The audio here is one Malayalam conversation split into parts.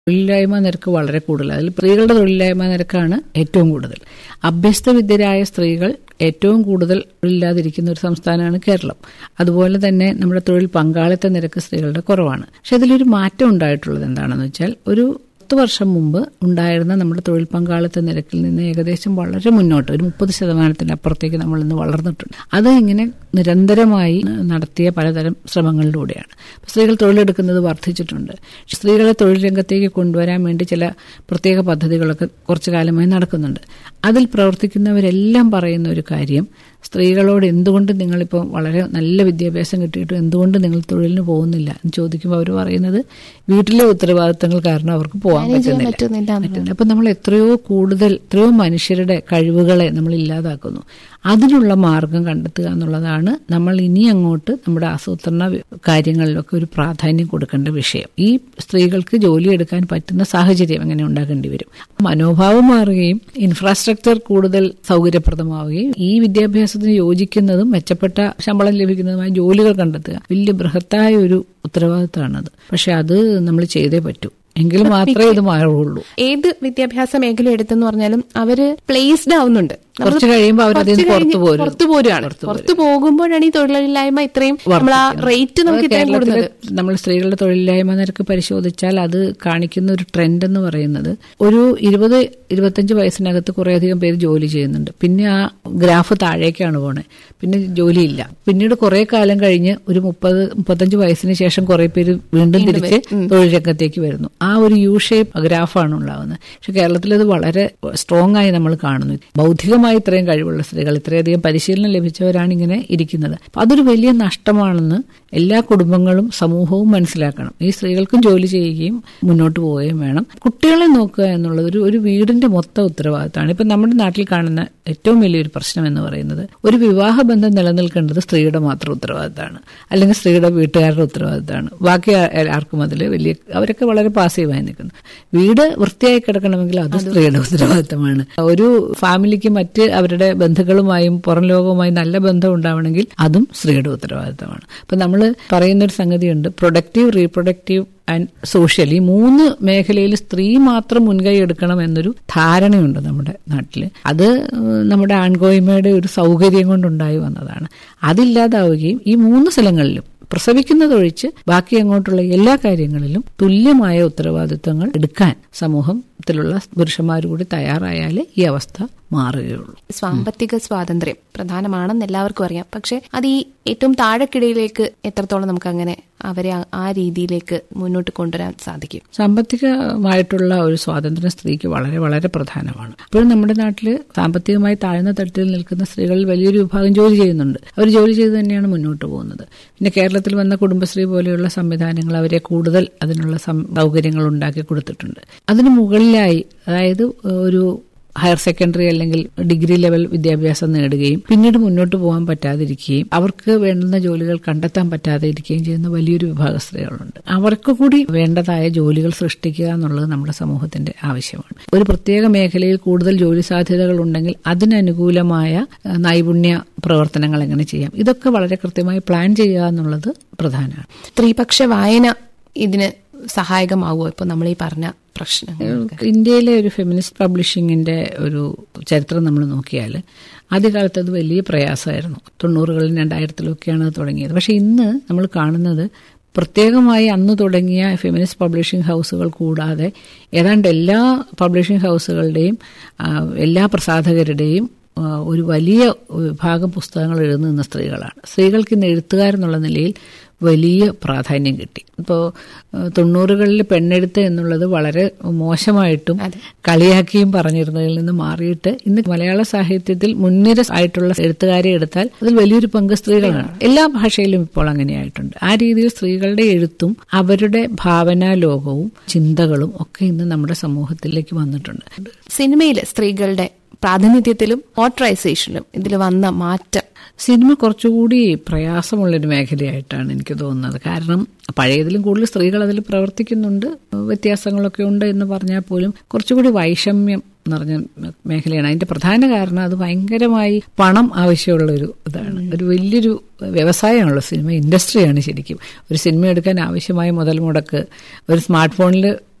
തൊഴിലില്ലായ്മ നിരക്ക് വളരെ കൂടുതൽ അതിൽ സ്ത്രീകളുടെ തൊഴിലില്ലായ്മ നിരക്കാണ് ഏറ്റവും കൂടുതൽ അഭ്യസ്ത വിദ്യരായ സ്ത്രീകൾ ഏറ്റവും കൂടുതൽ തൊഴിലില്ലാതിരിക്കുന്ന ഒരു സംസ്ഥാനമാണ് കേരളം അതുപോലെ തന്നെ നമ്മുടെ തൊഴിൽ പങ്കാളിത്ത നിരക്ക് സ്ത്രീകളുടെ കുറവാണ് പക്ഷെ അതിലൊരു മാറ്റം ഉണ്ടായിട്ടുള്ളത് എന്താണെന്ന് വെച്ചാൽ ഒരു പത്ത് വർഷം മുമ്പ് ഉണ്ടായിരുന്ന നമ്മുടെ തൊഴിൽ പങ്കാളിത്ത നിരക്കിൽ നിന്ന് ഏകദേശം വളരെ മുന്നോട്ട് ഒരു മുപ്പത് ശതമാനത്തിന്റെ അപ്പുറത്തേക്ക് നമ്മൾ ഇന്ന് വളർന്നിട്ടുണ്ട് അത് ഇങ്ങനെ നിരന്തരമായി നടത്തിയ പലതരം ശ്രമങ്ങളിലൂടെയാണ് സ്ത്രീകൾ തൊഴിലെടുക്കുന്നത് വർദ്ധിച്ചിട്ടുണ്ട് സ്ത്രീകളെ തൊഴിൽ രംഗത്തേക്ക് കൊണ്ടുവരാൻ വേണ്ടി ചില പ്രത്യേക പദ്ധതികളൊക്കെ കുറച്ചു കാലമായി നടക്കുന്നുണ്ട് അതിൽ പ്രവർത്തിക്കുന്നവരെല്ലാം പറയുന്ന ഒരു കാര്യം സ്ത്രീകളോട് എന്തുകൊണ്ട് നിങ്ങളിപ്പോൾ വളരെ നല്ല വിദ്യാഭ്യാസം കിട്ടിയിട്ടും എന്തുകൊണ്ട് നിങ്ങൾ തൊഴിലിന് പോകുന്നില്ല എന്ന് ചോദിക്കുമ്പോൾ അവർ പറയുന്നത് വീട്ടിലെ ഉത്തരവാദിത്തങ്ങൾ കാരണം അവർക്ക് പോകാൻ പറ്റുന്നില്ല പറ്റുന്നില്ല അപ്പൊ നമ്മൾ എത്രയോ കൂടുതൽ എത്രയോ മനുഷ്യരുടെ കഴിവുകളെ നമ്മൾ ഇല്ലാതാക്കുന്നു അതിനുള്ള മാർഗം കണ്ടെത്തുക എന്നുള്ളതാണ് നമ്മൾ ഇനി അങ്ങോട്ട് നമ്മുടെ ആസൂത്രണ കാര്യങ്ങളിലൊക്കെ ഒരു പ്രാധാന്യം കൊടുക്കേണ്ട വിഷയം ഈ സ്ത്രീകൾക്ക് ജോലിയെടുക്കാൻ പറ്റുന്ന സാഹചര്യം എങ്ങനെ ഉണ്ടാക്കേണ്ടി വരും മനോഭാവം മാറുകയും ഇൻഫ്രാസ്ട്രക്ചർ കൂടുതൽ സൗകര്യപ്രദമാവുകയും ഈ വിദ്യാഭ്യാസത്തിന് യോജിക്കുന്നതും മെച്ചപ്പെട്ട ശമ്പളം ലഭിക്കുന്നതുമായ ജോലികൾ കണ്ടെത്തുക വലിയ ബൃഹത്തായ ഒരു ഉത്തരവാദിത്തമാണത് പക്ഷെ അത് നമ്മൾ ചെയ്തേ പറ്റൂ എങ്കിൽ മാത്രമേ ഇത് മാറുള്ളൂ ഏത് വിദ്യാഭ്യാസ മേഖല എടുത്തെന്ന് പറഞ്ഞാലും അവര് പ്ലേസ്ഡ് ആവുന്നുണ്ട് കുറച്ച് കഴിയുമ്പോൾ അവർ അതിന് പുറത്തു പോരും പുറത്തു പോരുകയാണ് പുറത്തു പോകുമ്പോഴാണ് ഈ തൊഴിലില്ലായ്മ ഇത്രയും നമ്മൾ ആ റേറ്റ് നമുക്ക് ഇത്രയും കൂടുന്നത് നമ്മൾ സ്ത്രീകളുടെ തൊഴിലില്ലായ്മ നിരക്ക് പരിശോധിച്ചാൽ അത് കാണിക്കുന്ന ഒരു ട്രെൻഡ് എന്ന് പറയുന്നത് ഒരു ഇരുപത് ഇരുപത്തഞ്ച് വയസ്സിനകത്ത് കുറേയധികം പേര് ജോലി ചെയ്യുന്നുണ്ട് പിന്നെ ആ ഗ്രാഫ് താഴേക്കാണ് പോണേ പിന്നെ ജോലിയില്ല പിന്നീട് കുറെ കാലം കഴിഞ്ഞ് ഒരു മുപ്പത് മുപ്പത്തഞ്ച് വയസ്സിന് ശേഷം കുറെ പേര് വീണ്ടും തിരിച്ച് തൊഴിൽ രംഗത്തേക്ക് വരുന്നു ആ ഒരു യു ഷേപ്പ് ഗ്രാഫാണ് ഉണ്ടാകുന്നത് പക്ഷെ കേരളത്തിൽ അത് വളരെ സ്ട്രോങ് ആയി നമ്മൾ കാണുന്നു ഭൗതികമായി ഇത്രയും കഴിവുള്ള സ്ത്രീകൾ ഇത്രയധികം പരിശീലനം ലഭിച്ചവരാണ് ഇങ്ങനെ ഇരിക്കുന്നത് അതൊരു വലിയ നഷ്ടമാണെന്ന് എല്ലാ കുടുംബങ്ങളും സമൂഹവും മനസ്സിലാക്കണം ഈ സ്ത്രീകൾക്കും ജോലി ചെയ്യുകയും മുന്നോട്ട് പോവുകയും വേണം കുട്ടികളെ നോക്കുക എന്നുള്ളത് ഒരു ഒരു വീടിന്റെ മൊത്തം ഉത്തരവാദിത്തമാണ് ഇപ്പൊ നമ്മുടെ നാട്ടിൽ കാണുന്ന ഏറ്റവും വലിയൊരു പ്രശ്നം എന്ന് പറയുന്നത് ഒരു വിവാഹ ബന്ധം നിലനിൽക്കേണ്ടത് സ്ത്രീയുടെ മാത്രം ഉത്തരവാദിത്തമാണ് അല്ലെങ്കിൽ സ്ത്രീയുടെ വീട്ടുകാരുടെ ഉത്തരവാദിത്തമാണ് ബാക്കി ആർക്കും അതിൽ വലിയ അവരൊക്കെ വളരെ പാസീവായി നിൽക്കുന്നു വീട് വൃത്തിയായി കിടക്കണമെങ്കിൽ അത് സ്ത്രീയുടെ ഉത്തരവാദിത്തമാണ് ഒരു ഫാമിലിക്ക് മറ്റ് അവരുടെ ബന്ധുക്കളുമായും പുറം ലോകവുമായും നല്ല ബന്ധം ഉണ്ടാവണമെങ്കിൽ അതും സ്ത്രീയുടെ ഉത്തരവാദിത്തമാണ് അപ്പൊ നമ്മൾ പറയുന്നൊരു സംഗതിയുണ്ട് പ്രൊഡക്റ്റീവ് റീപ്രൊഡക്റ്റീവ് ആൻഡ് സോഷ്യൽ ഈ മൂന്ന് മേഖലയിൽ സ്ത്രീ മാത്രം മുൻകൈ എടുക്കണം എന്നൊരു ധാരണയുണ്ട് നമ്മുടെ നാട്ടിൽ അത് നമ്മുടെ ആൺകോയ്മയുടെ ഒരു സൗകര്യം കൊണ്ടുണ്ടായി വന്നതാണ് അതില്ലാതാവുകയും ഈ മൂന്ന് സ്ഥലങ്ങളിലും പ്രസവിക്കുന്നതൊഴിച്ച് ബാക്കി അങ്ങോട്ടുള്ള എല്ലാ കാര്യങ്ങളിലും തുല്യമായ ഉത്തരവാദിത്വങ്ങൾ എടുക്കാൻ സമൂഹത്തിലുള്ള പുരുഷന്മാർ കൂടി തയ്യാറായാലേ ഈ അവസ്ഥ മാറുകയുള്ളൂ സാമ്പത്തിക സ്വാതന്ത്ര്യം പ്രധാനമാണെന്ന് എല്ലാവർക്കും അറിയാം പക്ഷെ അത് ഈ ഏറ്റവും താഴെക്കിടയിലേക്ക് എത്രത്തോളം നമുക്ക് അങ്ങനെ അവരെ ആ രീതിയിലേക്ക് മുന്നോട്ട് കൊണ്ടുവരാൻ സാധിക്കും സാമ്പത്തികമായിട്ടുള്ള ഒരു സ്വാതന്ത്ര്യം സ്ത്രീക്ക് വളരെ വളരെ പ്രധാനമാണ് ഇപ്പോഴും നമ്മുടെ നാട്ടിൽ സാമ്പത്തികമായി താഴ്ന്ന തട്ടിൽ നിൽക്കുന്ന സ്ത്രീകളിൽ വലിയൊരു വിഭാഗം ജോലി ചെയ്യുന്നുണ്ട് അവർ ജോലി ചെയ്ത് തന്നെയാണ് മുന്നോട്ട് പോകുന്നത് പിന്നെ കേരളത്തിൽ വന്ന കുടുംബശ്രീ പോലെയുള്ള സംവിധാനങ്ങൾ അവരെ കൂടുതൽ അതിനുള്ള സൗകര്യങ്ങൾ ഉണ്ടാക്കി കൊടുത്തിട്ടുണ്ട് അതിന് മുകളിലായി അതായത് ഒരു ഹയർ സെക്കൻഡറി അല്ലെങ്കിൽ ഡിഗ്രി ലെവൽ വിദ്യാഭ്യാസം നേടുകയും പിന്നീട് മുന്നോട്ട് പോകാൻ പറ്റാതിരിക്കുകയും അവർക്ക് വേണ്ടുന്ന ജോലികൾ കണ്ടെത്താൻ പറ്റാതെ ഇരിക്കുകയും ചെയ്യുന്ന വലിയൊരു വിഭാഗ സ്ത്രീകളുണ്ട് അവർക്ക് കൂടി വേണ്ടതായ ജോലികൾ സൃഷ്ടിക്കുക എന്നുള്ളത് നമ്മുടെ സമൂഹത്തിന്റെ ആവശ്യമാണ് ഒരു പ്രത്യേക മേഖലയിൽ കൂടുതൽ ജോലി സാധ്യതകൾ ഉണ്ടെങ്കിൽ അതിനനുകൂലമായ നൈപുണ്യ പ്രവർത്തനങ്ങൾ എങ്ങനെ ചെയ്യാം ഇതൊക്കെ വളരെ കൃത്യമായി പ്ലാൻ ചെയ്യുക എന്നുള്ളത് പ്രധാനമാണ് സ്ത്രീപക്ഷ വായന ഇതിന് സഹായകമാവുമോ ഇപ്പൊ നമ്മൾ ഈ പറഞ്ഞ പ്രശ്നങ്ങൾ ഇന്ത്യയിലെ ഒരു ഫെമിനിസ്റ്റ് പബ്ലിഷിങ്ങിന്റെ ഒരു ചരിത്രം നമ്മൾ നോക്കിയാൽ ആദ്യകാലത്ത് അത് വലിയ പ്രയാസമായിരുന്നു തൊണ്ണൂറുകളിലും രണ്ടായിരത്തിലും ഒക്കെയാണ് അത് തുടങ്ങിയത് പക്ഷെ ഇന്ന് നമ്മൾ കാണുന്നത് പ്രത്യേകമായി അന്ന് തുടങ്ങിയ ഫെമിനിസ്റ്റ് പബ്ലിഷിംഗ് ഹൗസുകൾ കൂടാതെ ഏതാണ്ട് എല്ലാ പബ്ലിഷിംഗ് ഹൗസുകളുടെയും എല്ലാ പ്രസാധകരുടെയും ഒരു വലിയ വിഭാഗം പുസ്തകങ്ങൾ എഴുതുന്ന സ്ത്രീകളാണ് സ്ത്രീകൾക്ക് ഇന്ന് എഴുത്തുകാരെന്നുള്ള നിലയിൽ വലിയ പ്രാധാന്യം കിട്ടി ഇപ്പോൾ തൊണ്ണൂറുകളിൽ പെണ്ണെഴുത്ത് എന്നുള്ളത് വളരെ മോശമായിട്ടും കളിയാക്കിയും പറഞ്ഞിരുന്നതിൽ നിന്ന് മാറിയിട്ട് ഇന്ന് മലയാള സാഹിത്യത്തിൽ മുൻനിര ആയിട്ടുള്ള എഴുത്തുകാരെ എടുത്താൽ അതിൽ വലിയൊരു പങ്ക് സ്ത്രീകളാണ് എല്ലാ ഭാഷയിലും ഇപ്പോൾ അങ്ങനെയായിട്ടുണ്ട് ആ രീതിയിൽ സ്ത്രീകളുടെ എഴുത്തും അവരുടെ ഭാവനാ ലോകവും ചിന്തകളും ഒക്കെ ഇന്ന് നമ്മുടെ സമൂഹത്തിലേക്ക് വന്നിട്ടുണ്ട് സിനിമയിൽ സ്ത്രീകളുടെ പ്രാതിനിധ്യത്തിലും ഓട്ടറൈസേഷനിലും ഇതിൽ വന്ന മാറ്റം സിനിമ കുറച്ചുകൂടി പ്രയാസമുള്ളൊരു മേഖലയായിട്ടാണ് എനിക്ക് തോന്നുന്നത് കാരണം പഴയതിലും കൂടുതൽ സ്ത്രീകൾ അതിൽ പ്രവർത്തിക്കുന്നുണ്ട് വ്യത്യാസങ്ങളൊക്കെ ഉണ്ട് എന്ന് പറഞ്ഞാൽ പോലും കുറച്ചുകൂടി വൈഷമ്യം നിറഞ്ഞ മേഖലയാണ് അതിന്റെ പ്രധാന കാരണം അത് ഭയങ്കരമായി പണം ആവശ്യമുള്ള ഒരു ഇതാണ് ഒരു വലിയൊരു വ്യവസായമാണല്ലോ സിനിമ ഇൻഡസ്ട്രിയാണ് ശരിക്കും ഒരു സിനിമ എടുക്കാൻ ആവശ്യമായ മുതൽ മുടക്ക് ഒരു സ്മാർട്ട് ഫോണിൽ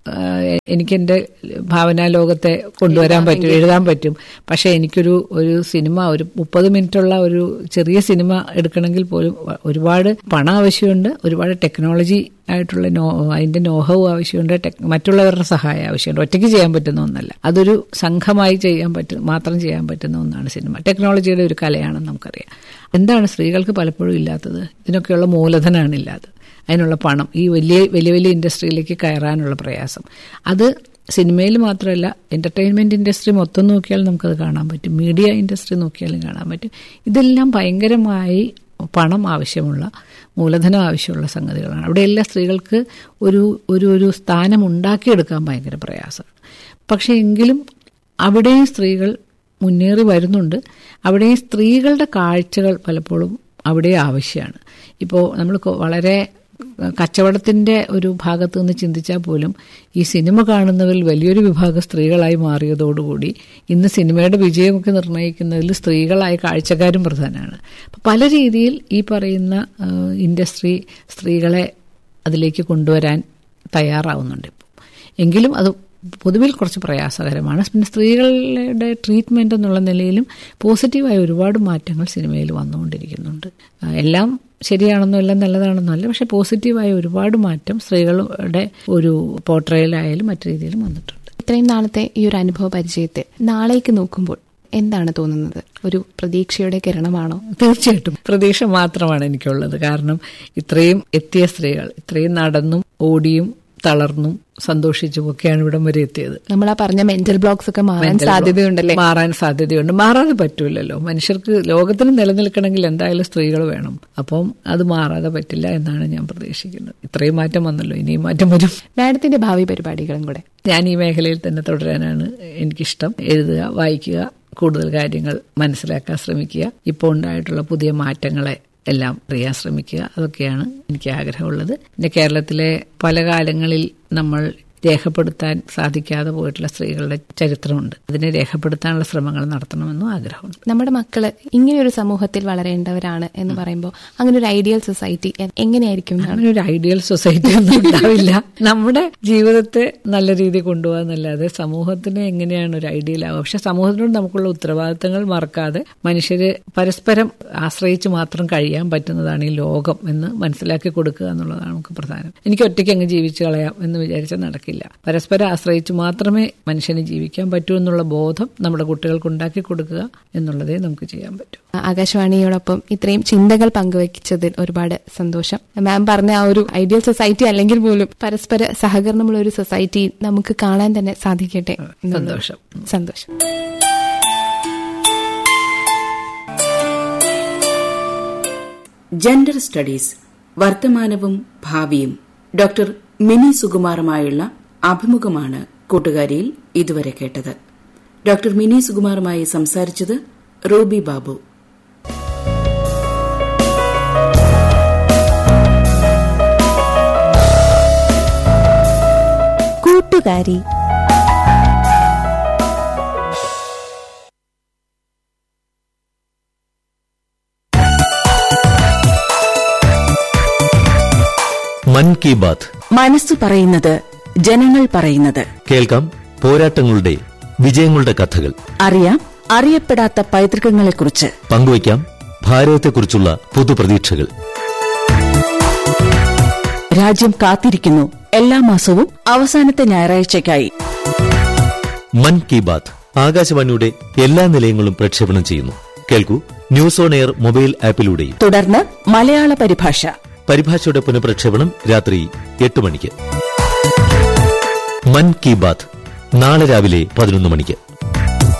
എനിക്ക് എൻ്റെ ഭാവനാ ലോകത്തെ കൊണ്ടുവരാൻ പറ്റും എഴുതാൻ പറ്റും പക്ഷെ എനിക്കൊരു ഒരു സിനിമ ഒരു മുപ്പത് മിനിറ്റുള്ള ഒരു ചെറിയ സിനിമ എടുക്കണമെങ്കിൽ പോലും ഒരുപാട് പണം ആവശ്യമുണ്ട് ഒരുപാട് ടെക്നോളജി ആയിട്ടുള്ള നോ അതിന്റെ നോഹവും ആവശ്യമുണ്ട് ടെക്- മറ്റുള്ളവരുടെ സഹായം ആവശ്യമുണ്ട് ഒറ്റയ്ക്ക് ചെയ്യാൻ പറ്റുന്ന ഒന്നല്ല അതൊരു സംഘമായി ചെയ്യാൻ പറ്റും മാത്രം ചെയ്യാൻ പറ്റുന്ന ഒന്നാണ് സിനിമ ടെക്നോളജിയുടെ ഒരു കലയാണെന്ന് നമുക്കറിയാം എന്താണ് സ്ത്രീകൾക്ക് പലപ്പോഴും ഇല്ലാത്തത് ഇതിനൊക്കെയുള്ള മൂലധനമാണ് ഇല്ലാത്തത് അതിനുള്ള പണം ഈ വലിയ വലിയ വലിയ ഇൻഡസ്ട്രിയിലേക്ക് കയറാനുള്ള പ്രയാസം അത് സിനിമയിൽ മാത്രമല്ല എന്റർടൈൻമെന്റ് ഇൻഡസ്ട്രി മൊത്തം നോക്കിയാൽ നമുക്കത് കാണാൻ പറ്റും മീഡിയ ഇൻഡസ്ട്രി നോക്കിയാലും കാണാൻ പറ്റും ഇതെല്ലാം ഭയങ്കരമായി പണം ആവശ്യമുള്ള മൂലധനം ആവശ്യമുള്ള സംഗതികളാണ് അവിടെ എല്ലാ സ്ത്രീകൾക്ക് ഒരു ഒരു ഒരു സ്ഥാനം ഉണ്ടാക്കിയെടുക്കാൻ ഭയങ്കര പ്രയാസമാണ് പക്ഷേ എങ്കിലും അവിടെയും സ്ത്രീകൾ മുന്നേറി വരുന്നുണ്ട് അവിടെയും സ്ത്രീകളുടെ കാഴ്ചകൾ പലപ്പോഴും അവിടെ ആവശ്യമാണ് ഇപ്പോൾ നമ്മൾ കൊ- വളരെ കച്ചവടത്തിന്റെ ഒരു ഭാഗത്ത് നിന്ന് ചിന്തിച്ചാൽ പോലും ഈ സിനിമ കാണുന്നവരിൽ വലിയൊരു വിഭാഗം സ്ത്രീകളായി മാറിയതോടുകൂടി ഇന്ന് സിനിമയുടെ വിജയമൊക്കെ നിർണ്ണയിക്കുന്നതിൽ സ്ത്രീകളായ കാഴ്ചക്കാരും പ്രധാനമാണ് അപ്പം പല രീതിയിൽ ഈ പറയുന്ന ആ, ഇൻഡസ്ട്രി സ്ത്രീകളെ അതിലേക്ക് കൊണ്ടുവരാൻ തയ്യാറാവുന്നുണ്ട് ഇപ്പോൾ എങ്കിലും അത് പൊതുവിൽ കുറച്ച് പ്രയാസകരമാണ് പിന്നെ സ്ത്രീകളുടെ ട്രീറ്റ്മെന്റ് എന്നുള്ള നിലയിലും പോസിറ്റീവായ ഒരുപാട് മാറ്റങ്ങൾ സിനിമയിൽ വന്നുകൊണ്ടിരിക്കുന്നുണ്ട് ആ, എല്ലാം ശരിയാണെന്നോ എല്ലാം നല്ലതാണെന്നോ അല്ല പക്ഷെ പോസിറ്റീവായ ഒരുപാട് മാറ്റം സ്ത്രീകളുടെ ഒരു പോർട്രയിലായാലും മറ്റു രീതിയിലും വന്നിട്ടുണ്ട് ഇത്രയും നാളത്തെ ഈ ഒരു അനുഭവ പരിചയത്തെ നാളേക്ക് നോക്കുമ്പോൾ എന്താണ് തോന്നുന്നത് ഒരു പ്രതീക്ഷയുടെ കിരണമാണോ തീർച്ചയായിട്ടും പ്രതീക്ഷ മാത്രമാണ് എനിക്കുള്ളത് കാരണം ഇത്രയും എത്തിയ സ്ത്രീകൾ ഇത്രയും നടന്നും ഓടിയും തളർന്നും സന്തോഷിച്ചും ഒക്കെയാണ് ഇവിടം വരെ എത്തിയത് നമ്മൾ ആ പറഞ്ഞ മെന്റൽ ബ്ലോക്സ് ഒക്കെ മാറാൻ സാധ്യതയുണ്ടല്ലേ മാറാൻ സാധ്യതയുണ്ട് മാറാതെ പറ്റൂലല്ലോ മനുഷ്യർക്ക് ലോകത്തിന് നിലനിൽക്കണമെങ്കിൽ എന്തായാലും സ്ത്രീകൾ വേണം അപ്പം അത് മാറാതെ പറ്റില്ല എന്നാണ് ഞാൻ പ്രതീക്ഷിക്കുന്നത് ഇത്രയും മാറ്റം വന്നല്ലോ ഇനിയും മാറ്റം വരും മാഡത്തിന്റെ ഭാവി പരിപാടികളും കൂടെ ഞാൻ ഈ മേഖലയിൽ തന്നെ തുടരാനാണ് എനിക്കിഷ്ടം എഴുതുക വായിക്കുക കൂടുതൽ കാര്യങ്ങൾ മനസ്സിലാക്കാൻ ശ്രമിക്കുക ഇപ്പോൾ ഉണ്ടായിട്ടുള്ള പുതിയ മാറ്റങ്ങളെ എല്ലാം അറിയാൻ ശ്രമിക്കുക അതൊക്കെയാണ് എനിക്ക് ആഗ്രഹമുള്ളത് പിന്നെ കേരളത്തിലെ പല കാലങ്ങളിൽ നമ്മൾ രേഖപ്പെടുത്താൻ സാധിക്കാതെ പോയിട്ടുള്ള സ്ത്രീകളുടെ ചരിത്രമുണ്ട് അതിനെ രേഖപ്പെടുത്താനുള്ള ശ്രമങ്ങൾ നടത്തണമെന്നും ആഗ്രഹമുണ്ട് നമ്മുടെ മക്കള് ഇങ്ങനെ ഒരു സമൂഹത്തിൽ വളരേണ്ടവരാണ് എന്ന് പറയുമ്പോൾ അങ്ങനെ ഒരു ഐഡിയൽ സൊസൈറ്റി എങ്ങനെയായിരിക്കും എന്നാണ് അങ്ങനെ ഒരു ഐഡിയൽ സൊസൈറ്റി ഒന്നും ഉണ്ടാവില്ല നമ്മുടെ ജീവിതത്തെ നല്ല രീതിയിൽ കൊണ്ടുപോകാന്നല്ലാതെ സമൂഹത്തിന് എങ്ങനെയാണ് ഒരു ഐഡിയൽ ആവുക പക്ഷെ സമൂഹത്തിനോട് നമുക്കുള്ള ഉത്തരവാദിത്തങ്ങൾ മറക്കാതെ മനുഷ്യര് പരസ്പരം ആശ്രയിച്ച് മാത്രം കഴിയാൻ പറ്റുന്നതാണ് ഈ ലോകം എന്ന് മനസ്സിലാക്കി കൊടുക്കുക എന്നുള്ളതാണ് നമുക്ക് പ്രധാനം എനിക്ക് ഒറ്റയ്ക്ക് അങ്ങ് ജീവിച്ചു കളയാം എന്ന് വിചാരിച്ചാൽ നടക്കില്ല പരസ്പരം ആശ്രയിച്ച് മാത്രമേ മനുഷ്യന് ജീവിക്കാൻ പറ്റൂ എന്നുള്ള ബോധം നമ്മുടെ കുട്ടികൾക്ക് ഉണ്ടാക്കി കൊടുക്കുക എന്നുള്ളതേ നമുക്ക് ചെയ്യാൻ പറ്റൂ ആകാശവാണിയോടൊപ്പം ഇത്രയും ചിന്തകൾ പങ്കുവയ്ച്ചതിൽ ഒരുപാട് സന്തോഷം മാം പറഞ്ഞ ആ ഒരു ഐഡിയൽ സൊസൈറ്റി അല്ലെങ്കിൽ പോലും പരസ്പര സഹകരണമുള്ള ഒരു സൊസൈറ്റി നമുക്ക് കാണാൻ തന്നെ സാധിക്കട്ടെ എന്നുള്ളത്. സന്തോഷം. സന്തോഷം ജെൻഡർ സ്റ്റഡീസ് വർത്തമാനവും ഭാവിയും ഡോക്ടർ മിനി സുകുമാറുമായുള്ള അഭിമുഖമാണ് കൂട്ടുകാരിയിൽ ഇതുവരെ കേട്ടത് ഡോക്ടർ മിനി സുകുമാറുമായി സംസാരിച്ചത് റൂബി ബാബു കൂട്ടുകാരി മൻ കി ബാത്ത് മനസ്സു പറയുന്നത് ജനങ്ങൾ പറയുന്നത് കേൾക്കാം പോരാട്ടങ്ങളുടെ വിജയങ്ങളുടെ കഥകൾ അറിയാം അറിയപ്പെടാത്ത പൈതൃകങ്ങളെക്കുറിച്ച് പങ്കുവയ്ക്കാം ഭാരതത്തെക്കുറിച്ചുള്ള പുതുപ്രതീക്ഷകൾ രാജ്യം കാത്തിരിക്കുന്നു എല്ലാ മാസവും അവസാനത്തെ ഞായറാഴ്ചയ്ക്കായി മൻ കി ബാത്ത് ആകാശവാണിയുടെ എല്ലാ നിലയങ്ങളും പ്രക്ഷേപണം ചെയ്യുന്നു കേൾക്കൂ ന്യൂസ് ഓൺ എയർ മൊബൈൽ ആപ്പിലൂടെയും തുടർന്ന് മലയാള പരിഭാഷ പരിഭാഷയുടെ പുനഃപ്രക്ഷേപണം രാത്രി എട്ട് മണിക്ക് മൻ കി ബാത്ത് നാളെ രാവിലെ പതിനൊന്ന് മണിക്ക്